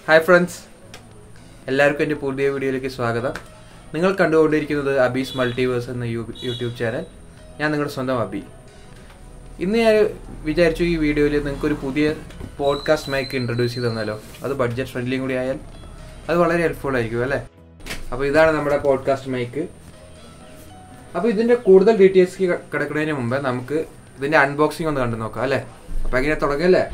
hi friends എല്ലാവർക്കും എൻ്റെ പുതിയ വീഡിയോയിലേക്ക് സ്വാഗതം നിങ്ങൾ കണ്ടുകൊണ്ടിരിക്കുന്നത് അബീസ് മൾട്ടിവേഴ്സ് എന്ന യൂ- യൂട്യൂബ് ചാനൽ ഞാൻ നിങ്ങളുടെ സ്വന്തം അബി ഇന്ന് ഞാൻ വിചാരിച്ചു ഈ വീഡിയോയിൽ നിങ്ങൾക്കൊരു പുതിയ പോഡ്കാസ്റ്റ് മൈക്ക് ഇൻട്രൊഡ്യൂസ് ചെയ്ത് തന്നാലോ അത് ബഡ്ജറ്റ് ഫ്രണ്ട്ലിയും കൂടി ആയാൽ അത് വളരെ ഹെൽപ്ഫുൾ ആയിരിക്കും അല്ലേ അപ്പോൾ ഇതാണ് നമ്മുടെ പോഡ്കാസ്റ്റ് മൈക്ക് അപ്പോൾ ഇതിൻ്റെ കൂടുതൽ ഡീറ്റെയിൽസ് കിടക്കുന്നതിന് മുമ്പ് നമുക്ക് ഇതിൻ്റെ അൺബോക്സിംഗ് ഒന്ന് കണ്ടു നോക്കാം അല്ലേ അപ്പോൾ എങ്ങനെ തുടങ്ങല്ലേ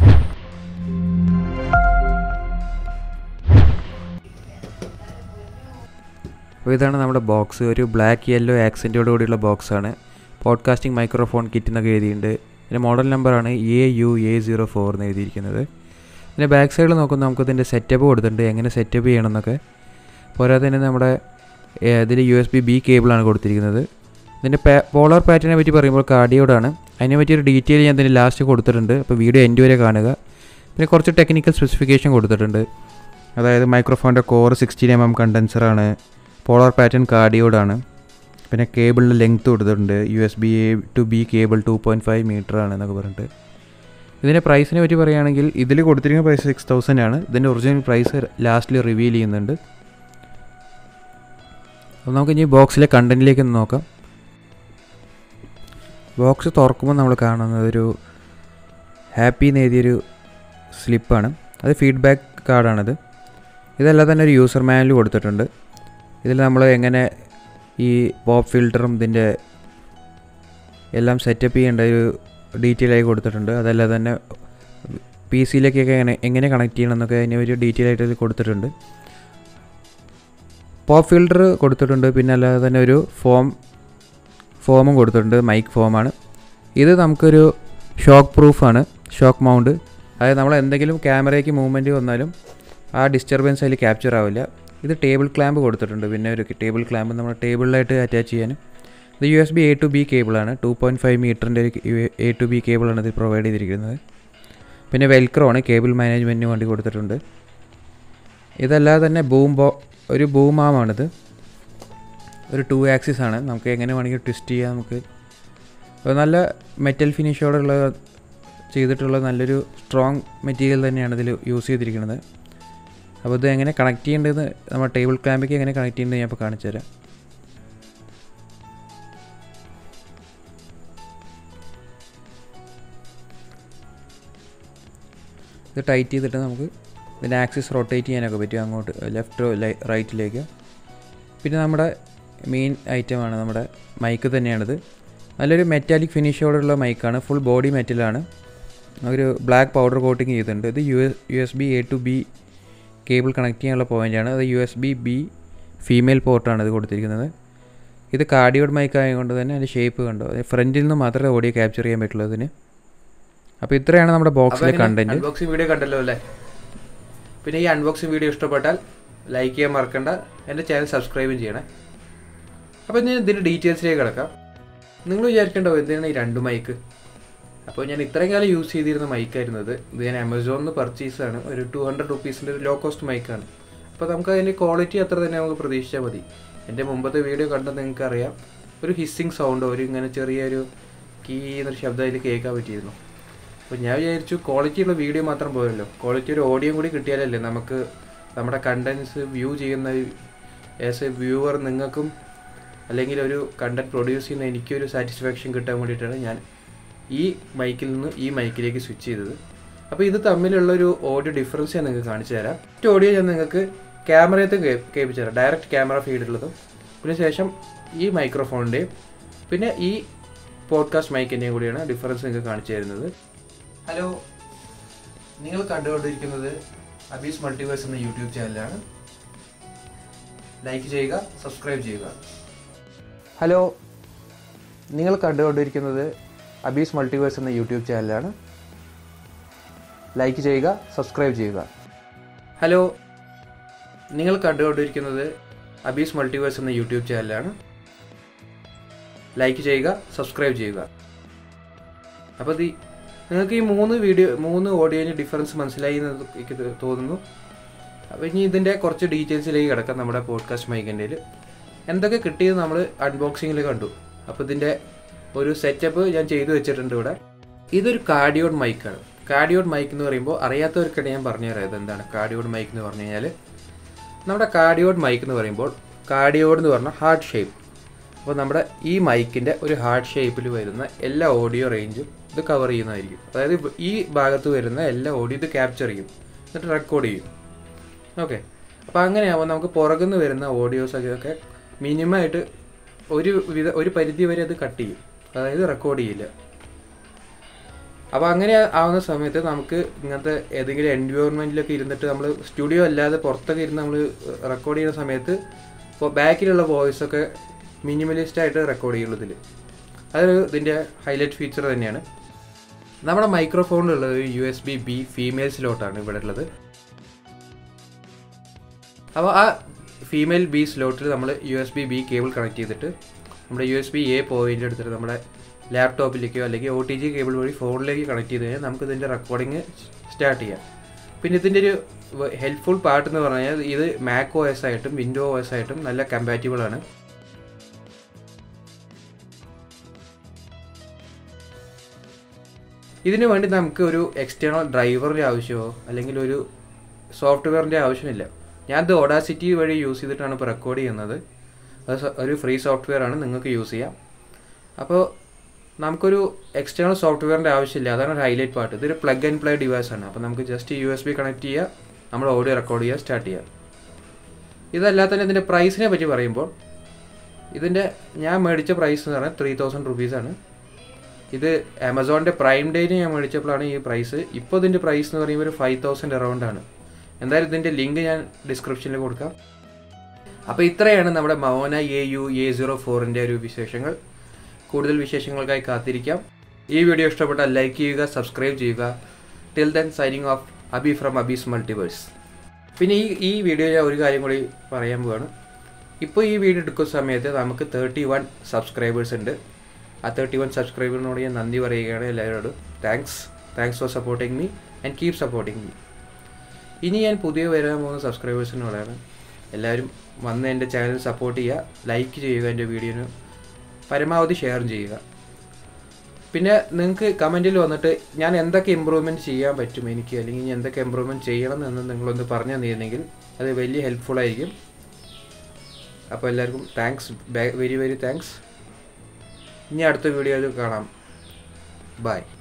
അപ്പോൾ ഇതാണ് നമ്മുടെ ബോക്സ് ഒരു ബ്ലാക്ക് യെല്ലോ ആക്സെൻറ്റോട് കൂടിയുള്ള ബോക്സാണ് പോഡ്കാസ്റ്റിംഗ് മൈക്രോഫോൺ കിറ്റ് എന്നൊക്കെ എഴുതിയിട്ടുണ്ട് ഇതിൻ്റെ മോഡൽ നമ്പറാണ് A U A zero four എന്ന് എഴുതിയിരിക്കുന്നത് ഇതിൻ്റെ ബാക്ക് സൈഡിൽ നോക്കുമ്പോൾ നമുക്ക് ഇതിൻ്റെ സെറ്റപ്പ് കൊടുത്തിട്ടുണ്ട് എങ്ങനെ സെറ്റപ്പ് ചെയ്യണം എന്നൊക്കെ പോരാതെ തന്നെ നമ്മുടെ ഇതിൽ യു എസ് ബി ബി കേബിളാണ് കൊടുത്തിരിക്കുന്നത് ഇതിൻ്റെ പോളാർ പാറ്റിനെ പറ്റി പറയുമ്പോൾ കാർഡിയോടാണ് അതിനെ പറ്റി ഒരു ഡീറ്റെയിൽ ഞാൻ ഇതിന് ലാസ്റ്റ് കൊടുത്തിട്ടുണ്ട് അപ്പോൾ വീഡിയോ എൻഡ് വരെ കാണുക പിന്നെ കുറച്ച് ടെക്നിക്കൽ സ്പെസിഫിക്കേഷൻ കൊടുത്തിട്ടുണ്ട് അതായത് മൈക്രോഫോണിൻ്റെ കോർ സിക്സ്റ്റീൻ എം എം കണ്ടൻസറാണ് പോളാർ പാറ്റേൺ കാർഡിയോടാണ് പിന്നെ കേബിളിൻ്റെ ലെങ്ത് കൊടുത്തിട്ടുണ്ട് U S B A to B cable two point five metre ആണ് എന്നൊക്കെ പറഞ്ഞിട്ട് ഇതിൻ്റെ പ്രൈസിനെ പറ്റി പറയുകയാണെങ്കിൽ ഇതിൽ കൊടുത്തിരിക്കുന്ന പ്രൈസ് സിക്സ് തൗസൻഡ് ആണ് ഇതിൻ്റെ ഒറിജിനൽ പ്രൈസ് ലാസ്റ്റിൽ റിവീൽ ചെയ്യുന്നുണ്ട് അപ്പോൾ നമുക്ക് ഇനി ബോക്സിലെ കണ്ടൻറ്റിലേക്ക് ഒന്ന് നോക്കാം ബോക്സ് തുറക്കുമ്പോൾ നമ്മൾ കാണുന്നത് ഒരു ഹാപ്പി എന്ന് എഴുതിയൊരു സ്ലിപ്പാണ് അത് ഫീഡ്ബാക്ക് കാർഡാണിത് ഇതല്ലാതെ തന്നെ ഒരു യൂസർ മാനുവൽ കൊടുത്തിട്ടുണ്ട് ഇതിൽ നമ്മൾ എങ്ങനെ ഈ പോപ്പ് ഫിൽറ്ററും ഇതിൻ്റെ എല്ലാം സെറ്റപ്പ് ചെയ്യേണ്ട ഒരു ഡീറ്റെയിൽ ആയി കൊടുത്തിട്ടുണ്ട് അതല്ലാതെ തന്നെ പി സിയിലേക്കൊക്കെ എങ്ങനെ എങ്ങനെ കണക്ട് ചെയ്യണം എന്നൊക്കെ അതിന് ഒരു ഡീറ്റെയിൽ ആയിട്ട് ഇതിൽ കൊടുത്തിട്ടുണ്ട് പോപ്പ് ഫിൽറ്റർ കൊടുത്തിട്ടുണ്ട് പിന്നെ അല്ലാതെ തന്നെ ഒരു ഫോം ഫോമും കൊടുത്തിട്ടുണ്ട് മൈക്ക് ഫോമാണ് ഇത് നമുക്കൊരു ഷോക്ക് പ്രൂഫാണ് ഷോക്ക് മൗണ്ട് അതായത് നമ്മൾ എന്തെങ്കിലും ക്യാമറയ്ക്ക് മൂവ്മെൻറ്റ് വന്നാലും ആ ഡിസ്റ്റർബൻസ് അതിൽ ക്യാപ്ചർ ആവില്ല ഇത് ടേബിൾ ക്ലാമ്പ് കൊടുത്തിട്ടുണ്ട് പിന്നെ ഒരു ടേബിൾ ക്ലാമ്പ് നമ്മൾ ടേബിളിലായിട്ട് അറ്റാച്ച് ചെയ്യാനും ഇത് U S B A to B കേബിളാണ് ടു പോയിൻറ്റ് ഫൈവ് മീറ്ററിൻ്റെ ഒരു എ ടു ബി കേബിളാണ് ഇത് പ്രൊവൈഡ് ചെയ്തിരിക്കുന്നത് പിന്നെ വെൽക്രോ ആണ് കേബിൾ മാനേജ്മെൻറ്റിന് വേണ്ടി കൊടുത്തിട്ടുണ്ട് ഇതല്ലാതെ തന്നെ ബൂം ബോ ഒരു ബൂം ആമാണിത് ഒരു ടു ആക്സിസ് ആണ് നമുക്ക് എങ്ങനെ വേണമെങ്കിൽ ട്വിസ്റ്റ് ചെയ്യാം നമുക്ക് ഒരു നല്ല മെറ്റൽ ഫിനിഷോടുള്ള ചെയ്തിട്ടുള്ള നല്ലൊരു സ്ട്രോങ് മെറ്റീരിയൽ തന്നെയാണ് ഇതിൽ യൂസ് ചെയ്തിരിക്കുന്നത് അപ്പോൾ ഇത് എങ്ങനെ കണക്ട് ചെയ്യേണ്ടത് നമ്മുടെ ടേബിൾ ക്ലാമ്പിലേക്ക് എങ്ങനെ കണക്ട് ചെയ്യേണ്ടത് ഞാൻ ഇപ്പോൾ കാണിച്ചു തരാം ഇത് ടൈറ്റ് ചെയ്തിട്ട് നമുക്ക് ഇതിൻ്റെ ആക്സിസ് റൊട്ടേറ്റ് ചെയ്യാനൊക്കെ പറ്റും അങ്ങോട്ട് ലെഫ്റ്റ് റൈറ്റിലേക്ക് പിന്നെ നമ്മുടെ മെയിൻ ഐറ്റമാണ് നമ്മുടെ മൈക്ക് തന്നെയാണിത് നല്ലൊരു മെറ്റാലിക് ഫിനിഷോടുള്ള മൈക്കാണ് ഫുൾ ബോഡി മെറ്റലാണ് ഒരു ബ്ലാക്ക് പൗഡർ കോട്ടിങ് ചെയ്തിട്ടുണ്ട് ഇത് U S U S B A to B cable connect ചെയ്യാനുള്ള പോയിൻ്റാണ് അത് U S B B female പോർട്ടാണ് ഇത് കൊടുത്തിരിക്കുന്നത് ഇത് കാർഡിയോഡ് മൈക്ക് ആയതുകൊണ്ട് തന്നെ അതിൻ്റെ ഷേപ്പ് കണ്ടോ ഫ്രണ്ടിൽ നിന്ന് മാത്രമേ ഓഡിയോ ക്യാപ്ചർ ചെയ്യാൻ പറ്റുള്ളൂ ഇതിന് അപ്പോൾ ഇത്രയാണ് നമ്മുടെ ബോക്സിലെ കണ്ടന്റ് അൺബോക്സിംഗ് വീഡിയോ കണ്ടല്ലോ അല്ലേ പിന്നെ ഈ അൺബോക്സിംഗ് വീഡിയോ ഇഷ്ടപ്പെട്ടാൽ ലൈക്ക് ചെയ്യാൻ മറക്കണ്ട എൻ്റെ ചാനൽ സബ്സ്ക്രൈബും ചെയ്യണേ അപ്പോൾ ഞാൻ ഇതിൻ്റെ ഡീറ്റെയിൽസിലേക്ക് കിടക്കാം നിങ്ങൾ വിചാരിക്കണ്ടോ എന്തിനാണ് ഈ രണ്ട് മൈക്ക് അപ്പോൾ ഞാൻ ഇത്രയും കാലം യൂസ് ചെയ്തിരുന്ന മൈക്കായിരുന്നു ഇത് ഇത് ഞാൻ ആമസോണിൽ നിന്ന് പർച്ചേസ് ആണ് ഒരു ടു ഹൺഡ്രഡ് റുപ്പീസിൻ്റെ ഒരു ലോ കോസ്റ്റ് മൈക്കാണ് അപ്പോൾ നമുക്ക് അതിൻ്റെ ക്വാളിറ്റി അത്ര തന്നെ നമുക്ക് പ്രതീക്ഷിച്ചാൽ മതി എൻ്റെ മുമ്പത്തെ വീഡിയോ കണ്ടാൽ നിങ്ങൾക്ക് അറിയാം ഒരു ഹിസ്സിങ് സൗണ്ട് ഒരു ഇങ്ങനെ ചെറിയൊരു കീ എന്നൊരു ശബ്ദം അതിൽ കേൾക്കാൻ പറ്റിയിരുന്നു അപ്പോൾ ഞാൻ വിചാരിച്ചു ക്വാളിറ്റി ഉള്ള വീഡിയോ മാത്രം പോരല്ലോ ക്വാളിറ്റി ഒരു ഓഡിയോ കൂടി കിട്ടിയാലല്ലേ നമുക്ക് നമ്മുടെ കണ്ടൻസ് വ്യൂ ചെയ്യുന്ന ആസ് എ വ്യൂവർ നിങ്ങൾക്കും അല്ലെങ്കിൽ ഒരു കണ്ടന്റ് പ്രൊഡ്യൂസ് ചെയ്യുന്ന എനിക്കൊരു സാറ്റിസ്ഫാക്ഷൻ കിട്ടാൻ വേണ്ടിയിട്ടാണ് ഞാൻ ഈ മൈക്കിൽ നിന്ന് ഈ മൈക്കിലേക്ക് സ്വിച്ച് ചെയ്തത് അപ്പോൾ ഇത് തമ്മിലുള്ള ഒരു ഓഡിയോ ഡിഫറൻസ് ഞാൻ നിങ്ങൾക്ക് കാണിച്ചു തരാം മറ്റു ഓഡിയോ ഞാൻ നിങ്ങൾക്ക് ക്യാമറയത്തും കേൾപ്പിച്ചു തരാം ഡയറക്റ്റ് ക്യാമറ ഫീഡിലുള്ളതും പിന്നെ ശേഷം ഈ മൈക്രോഫോണിൻ്റെയും പിന്നെ ഈ പോഡ്കാസ്റ്റ് മൈക്കിൻ്റെയും കൂടിയാണ് ഡിഫറൻസ് നിങ്ങൾക്ക് കാണിച്ചു തരുന്നത് ഹലോ നിങ്ങൾ കണ്ടുകൊണ്ടിരിക്കുന്നത് അബീസ് മൾട്ടിവേഴ്സ് എന്ന യൂട്യൂബ് ചാനലാണ് ലൈക്ക് ചെയ്യുക സബ്സ്ക്രൈബ് ചെയ്യുക ഹലോ നിങ്ങൾ കണ്ടുകൊണ്ടിരിക്കുന്നത് അബീസ് മൾട്ടിവേഴ്സ് എന്ന യൂട്യൂബ് ചാനലാണ് ലൈക്ക് ചെയ്യുക സബ്സ്ക്രൈബ് ചെയ്യുക ഹലോ നിങ്ങൾ കണ്ടുകൊണ്ടിരിക്കുന്നത് അബീസ് മൾട്ടിവേഴ്സ് എന്ന യൂട്യൂബ് ചാനലാണ് ലൈക്ക് ചെയ്യുക സബ്സ്ക്രൈബ് ചെയ്യുക അപ്പോൾ ഈ നിങ്ങൾക്ക് ഈ മൂന്ന് വീഡിയോ മൂന്ന് ഓഡിയോന് ഡിഫറൻസ് മനസ്സിലായി എന്ന് എനിക്ക് തോന്നുന്നു അപ്പോൾ ഇനി ഇതിൻ്റെ കുറച്ച് ഡീറ്റെയിൽസിലേക്ക് കിടക്കാം നമ്മുടെ പോഡ്കാസ്റ്റ് മൈക്കിൻ്റെ എന്തൊക്കെ കിട്ടിയത് നമ്മൾ അൺബോക്സിങ്ങിൽ കണ്ടു അപ്പോൾ ഇതിൻ്റെ ഒരു സെറ്റപ്പ് ഞാൻ ചെയ്തു വെച്ചിട്ടുണ്ട് ഇവിടെ ഇതൊരു കാർഡിയോഡ് മൈക്കാണ് കാർഡിയോഡ് മൈക്ക് എന്ന് പറയുമ്പോൾ അറിയാത്തവർക്കിടെ ഞാൻ പറഞ്ഞു തരാം ഇതെന്താണ് കാർഡിയോഡ് മൈക്ക് എന്ന് പറഞ്ഞു കഴിഞ്ഞാൽ നമ്മുടെ കാർഡിയോഡ് മൈക്ക് എന്ന് പറയുമ്പോൾ കാർഡിയോഡ് എന്ന് പറഞ്ഞാൽ ഹാർട്ട് ഷേപ്പ് അപ്പോൾ നമ്മുടെ ഈ മൈക്കിൻ്റെ ഒരു ഹാർട്ട് ഷേപ്പിൽ വരുന്ന എല്ലാ ഓഡിയോ റേഞ്ചും ഇത് കവർ ചെയ്യുന്നതായിരിക്കും അതായത് ഇപ്പ- ഈ ഭാഗത്ത് വരുന്ന എല്ലാ ഓഡിയോ ഇത് ക്യാപ്ചർ ചെയ്യും എന്നിട്ട് റെക്കോർഡ് ചെയ്യും ഓക്കെ അപ്പോൾ അങ്ങനെയാവുമ്പോൾ നമുക്ക് പുറകുനിന്ന് വരുന്ന ഓഡിയോസൊക്കെ ഒക്കെ മിനിമമായിട്ട് ഒരു വിധ ഒരു പരിധി വരെ അത് കട്ട് ചെയ്യും അതായത് റെക്കോർഡ് ചെയ്യില്ല അപ്പോൾ അങ്ങനെ ആവുന്ന സമയത്ത് നമുക്ക് ഇങ്ങനത്തെ ഏതെങ്കിലും എൻവയോൺമെൻറ്റിലൊക്കെ ഇരുന്നിട്ട് നമ്മൾ സ്റ്റുഡിയോ അല്ലാതെ പുറത്തൊക്കെ ഇരുന്ന് നമ്മൾ റെക്കോർഡ് ചെയ്യുന്ന സമയത്ത് ഇപ്പോൾ ബാക്കിലുള്ള വോയിസ് ഒക്കെ മിനിമലിസ്റ്റ് ആയിട്ട് റെക്കോർഡ് ചെയ്യുള്ളൂ ഇതിൽ അതൊരു ഇതിൻ്റെ ഹൈലൈറ്റ് ഫീച്ചർ തന്നെയാണ് നമ്മുടെ മൈക്രോഫോണിലുള്ളത് ഒരു U S B B female സ്ലോട്ടാണ് ഇവിടെ ഉള്ളത് അപ്പോൾ ആ ഫീമെയിൽ ബി സ്ലോട്ടിൽ നമ്മൾ U S B B cable connect ചെയ്തിട്ട് നമ്മുടെ U S B A point എടുത്തിട്ട് നമ്മുടെ ലാപ്ടോപ്പിലേക്കോ അല്ലെങ്കിൽ ഒ ടി ജി കേബിൾ വഴി ഫോണിലേക്ക് കണക്ട് ചെയ്ത് കഴിഞ്ഞാൽ നമുക്ക് ഇതിൻ്റെ റെക്കോർഡിങ് സ്റ്റാർട്ട് ചെയ്യാം പിന്നെ ഇതിൻ്റെ ഒരു ഹെൽപ്ഫുൾ പാർട്ട് എന്ന് പറഞ്ഞാൽ ഇത് മാക് ഒ എസ് ആയിട്ടും വിൻഡോ ഒ എസ് ആയിട്ടും നല്ല കമ്പാറ്റബിൾ ആണ് ഇതിനു വേണ്ടി നമുക്ക് ഒരു എക്സ്റ്റേണൽ ഡ്രൈവറിൻ്റെ ആവശ്യമോ അല്ലെങ്കിൽ ഒരു സോഫ്റ്റ്വെയറിൻ്റെ ആവശ്യമില്ല ഞാനത് ഓഡാസിറ്റി വഴി യൂസ് ചെയ്തിട്ടാണ് ഇപ്പോൾ റെക്കോർഡ് ചെയ്യുന്നത് അത് സ- ഒരു ഫ്രീ സോഫ്റ്റ്വെയർ ആണ് നിങ്ങൾക്ക് യൂസ് ചെയ്യാം അപ്പോൾ നമുക്കൊരു എക്സ്റ്റേണൽ സോഫ്റ്റ്വെയറിൻ്റെ ആവശ്യമില്ല അതാണ് ഒരു ഹൈലൈറ്റ് പാർട്ട് ഇതൊരു പ്ലഗ് ആൻഡ് പ്ലേ ഡിവൈസ് ആണ് അപ്പോൾ നമുക്ക് just U S B connect ചെയ്യുക നമ്മൾ ഓഡിയോ റെക്കോർഡ് ചെയ്യുക സ്റ്റാർട്ട് ചെയ്യുക ഇതല്ലാതെ തന്നെ ഇതിൻ്റെ പ്രൈസിനെ പറ്റി പറയുമ്പോൾ ഇതിൻ്റെ ഞാൻ മേടിച്ച പ്രൈസ് എന്ന് പറഞ്ഞാൽ ത്രീ തൗസൻഡ് റുപ്പീസാണ് ഇത് ആമസോണിൻ്റെ പ്രൈം ഡേയിൽ ഞാൻ മേടിച്ചപ്പോഴാണ് ഈ പ്രൈസ് ഇപ്പോൾ ഇതിൻ്റെ പ്രൈസ് എന്ന് പറയുമ്പോൾ ഒരു ഫൈവ് തൗസൻഡ് അറൗണ്ട് ആണ് എന്തായാലും ഇതിൻ്റെ ലിങ്ക് ഞാൻ ഡിസ്ക്രിപ്ഷനിൽ കൊടുക്കാം അപ്പോൾ ഇത്രയാണ് നമ്മുടെ Maono A U A zero ഫോറിൻ്റെ ഒരു വിശേഷങ്ങൾ കൂടുതൽ വിശേഷങ്ങൾക്കായി കാത്തിരിക്കാം ഈ വീഡിയോ ഇഷ്ടപ്പെട്ടാൽ ലൈക്ക് ചെയ്യുക സബ്സ്ക്രൈബ് ചെയ്യുക till then signing off Abi from Abi's multiverse പിന്നെ ഈ ഈ വീഡിയോയിൽ ഒരു കാര്യം കൂടി പറയാൻ പോവാണ് ഇപ്പോൾ ഈ വീഡിയോ എടുക്കുന്ന സമയത്ത് നമുക്ക് തേർട്ടി വൺ സബ്സ്ക്രൈബേഴ്സ് ഉണ്ട് ആ തേർട്ടി വൺ സബ്സ്ക്രൈബറിനോട് ഞാൻ നന്ദി പറയുകയാണ് എല്ലാവരോടും thanks thanks for supporting me and keep supporting me ഇനി ഞാൻ പുതിയ വരാൻ പോകുന്ന സബ്സ്ക്രൈബേഴ്സിനോടാണ് എല്ലാവരും വന്ന് എൻ്റെ ചാനൽ സപ്പോർട്ട് ചെയ്യുക ലൈക്ക് ചെയ്യുക എൻ്റെ വീഡിയോന് പരമാവധി ഷെയർ ചെയ്യുക പിന്നെ നിങ്ങൾക്ക് കമൻറ്റിൽ വന്നിട്ട് ഞാൻ എന്തൊക്കെ ഇമ്പ്രൂവ്മെൻറ്റ് ചെയ്യാൻ പറ്റും എനിക്ക് അല്ലെങ്കിൽ ഇനി എന്തൊക്കെ ഇമ്പ്രൂവ്മെൻറ്റ് ചെയ്യണം എന്ന് നിങ്ങളൊന്ന് പറഞ്ഞു തന്നിരുന്നെങ്കിൽ അത് വലിയ ഹെൽപ്ഫുൾ ആയിരിക്കും അപ്പോൾ എല്ലാവർക്കും താങ്ക്സ് വെരി വെരി താങ്ക്സ് ഇനി അടുത്ത വീഡിയോയിൽ കാണാം ബൈ